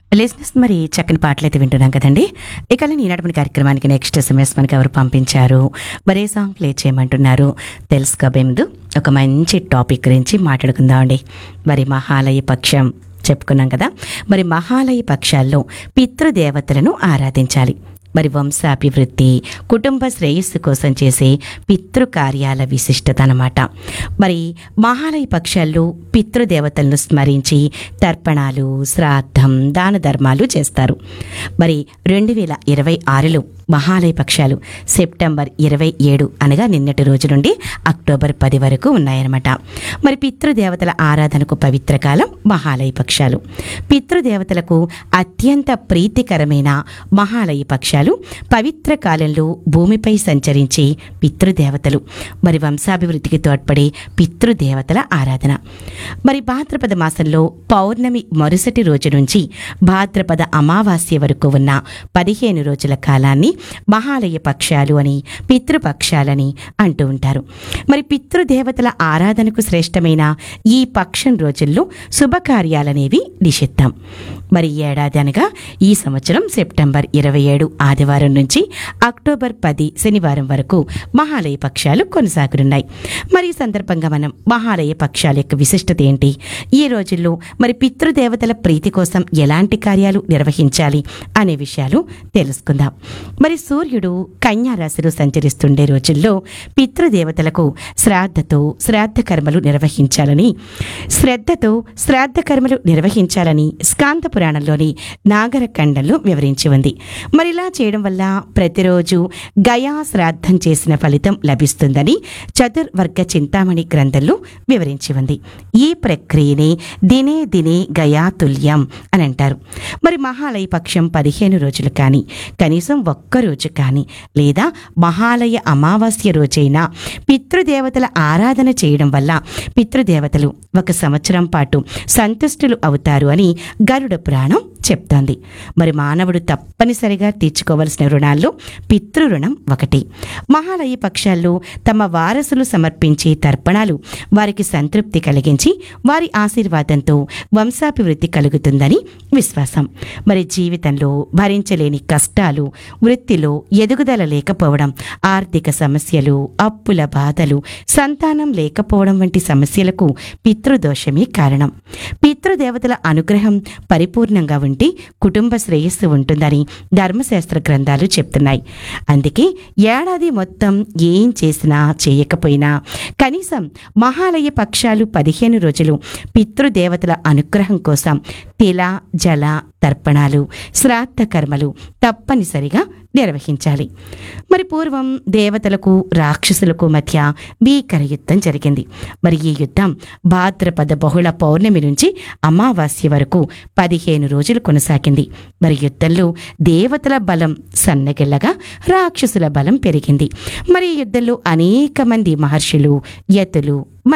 లిజినెస్ మరి చక్కని పాటలు అయితే వింటున్నాం కదండి ఇక ఈనాటి మన కార్యక్రమానికి నెక్స్ట్ ఎస్ఎంఎస్ మనకి ఎవరు పంపించారు మరే సాంగ్ ప్లే చేయమంటున్నారు తెలుసుకోబేందు ఒక మంచి టాపిక్ గురించి మాట్లాడుకుందామండి మరి మహాలయ పక్షం చెప్పుకున్నాం కదా మరి మహాలయ పక్షాల్లో పితృదేవతలను ఆరాధించాలి మరి వంశాభివృద్ధి కుటుంబ శ్రేయస్సు కోసం చేసే పితృ కార్యాల విశిష్టత అన్నమాట మరి మహాలయ పక్షాల్లో పితృదేవతలను స్మరించి తర్పణాలు శ్రాద్ధం దాన ధర్మాలు చేస్తారు మరి రెండు వేల ఇరవై ఆరులో మహాలయ పక్షాలు సెప్టెంబర్ ఇరవై ఏడు అనగా నిన్నటి రోజు నుండి అక్టోబర్ పది వరకు ఉన్నాయన్నమాట మరి పితృదేవతల ఆరాధనకు పవిత్ర కాలం మహాలయ పక్షాలు పితృదేవతలకు అత్యంత ప్రీతికరమైన మహాలయ పక్షాలు పవిత్ర కాలంలో భూమిపై సంచరించే పితృదేవతలు మరి వంశాభివృద్ధికి తోడ్పడే పితృదేవతల ఆరాధన మరి భాద్రపద మాసంలో పౌర్ణమి మరుసటి రోజు నుంచి భాద్రపద అమావాస్య వరకు ఉన్న పదిహేను రోజుల కాలాన్ని మహాలయ పక్షాలు అని పితృపక్షాలని అంటూ ఉంటారు మరి పితృదేవతల ఆరాధనకు శ్రేష్టమైన ఈ పక్షం రోజుల్లో శుభకార్యాలనేవి నిషిద్ధం మరి ఈ ఏడాది అనగా ఈ సంవత్సరం సెప్టెంబర్ ఇరవై ఏడు ఆదివారం నుంచి అక్టోబర్ పది శనివారం వరకు మహాలయ పక్షాలు కొనసాగనున్నాయి మరి ఈ సందర్భంగా మనం మహాలయ పక్షాల యొక్క విశిష్టత ఏంటి ఈ రోజుల్లో మరి పితృదేవతల ప్రీతి కోసం ఎలాంటి కార్యాలు నిర్వహించాలి అనే విషయాలు తెలుసుకుందాం మరి సూర్యుడు కన్యా రాశిలో సంచరిస్తుండే రోజుల్లో పితృదేవతలకు శ్రాద్ధతో శ్రాద్ధ కర్మలు నిర్వహించాలని శ్రద్ధతో శ్రాద్ధ కర్మలు నిర్వహించాలని స్కాంత పురాణంలోని నాగరఖండంలో వివరించి ఉంది మరి ఇలా చేయడం వల్ల ప్రతిరోజు గయా శ్రాద్ధం చేసిన ఫలితం లభిస్తుందని చతుర్వర్గ చింతామణి గ్రంథంలో వివరించి ఉంది ఈ ప్రక్రియనే దినే దినే గయా తుల్యం అని అంటారు మరి మహాలయ పక్షం పదిహేను రోజులు కానీ కనీసం ఒక్క రోజు కానీ లేదా మహాలయ అమావాస్య రోజైనా పితృదేవతల ఆరాధన చేయడం వల్ల పితృదేవతలు ఒక సంవత్సరం పాటు సంతుష్టులు అవుతారు అని గరుడ పురాణం చెప్తోంది మరి మానవుడు తప్పనిసరిగా తీర్చుకోవలసిన రుణాల్లో పితృ రుణం ఒకటి మహాలయ పక్షాల్లో తమ వారసులు సమర్పించే తర్పణాలు వారికి సంతృప్తి కలిగించి వారి ఆశీర్వాదంతో వంశాభివృద్ధి కలుగుతుందని విశ్వాసం మరి జీవితంలో భరించలేని కష్టాలు వృత్తిలో ఎదుగుదల లేకపోవడం ఆర్థిక సమస్యలు అప్పుల బాధలు సంతానం లేకపోవడం వంటి సమస్యలకు పితృదోషమే కారణం పితృదేవతల అనుగ్రహం పరిపూర్ణంగా ఉంటే కుటుంబ శ్రేయస్సు ఉంటుందని ధర్మశాస్త్ర గ్రంథాలు చెప్తున్నాయి అందుకే ఏడాది మొత్తం ఏం చేసినా చేయకపోయినా కనీసం మహాలయ పక్షాలు పదిహేను రోజులు పితృదేవతల అనుగ్రహం కోసం తిల జల తర్పణాలు శ్రాద్ధ కర్మలు తప్పనిసరిగా నిర్వహించాలి మరి పూర్వం దేవతలకు రాక్షసులకు మధ్య భీకర యుద్ధం జరిగింది మరి ఈ యుద్ధం భాద్రపద బహుళ పౌర్ణమి నుంచి అమావాస్య వరకు పదిహేను రోజులు కొనసాగింది మరి యుద్ధంలో దేవతల బలం సన్నగిల్లగా రాక్షసుల బలం పెరిగింది మరి ఈ యుద్ధంలో అనేక మంది మహర్షులు యతులు